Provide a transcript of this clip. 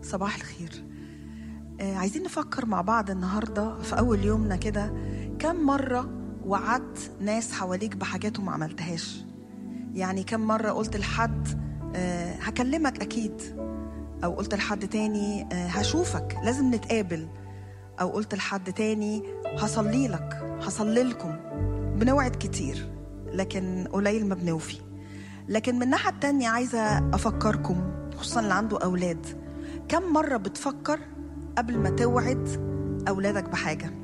صباح الخير آه عايزين نفكر مع بعض النهاردة في أول يومنا كده كم مرة وعدت ناس حواليك بحاجات وما عملتهاش يعني كم مرة قلت لحد آه هكلمك أكيد أو قلت لحد تاني آه هشوفك لازم نتقابل أو قلت لحد تاني هصلي لك هصلي لكم بنوعد كتير لكن قليل ما بنوفي لكن من الناحية التانية عايزة أفكركم خصوصا اللي عنده أولاد كم مرة بتفكر قبل ما توعد أولادك بحاجة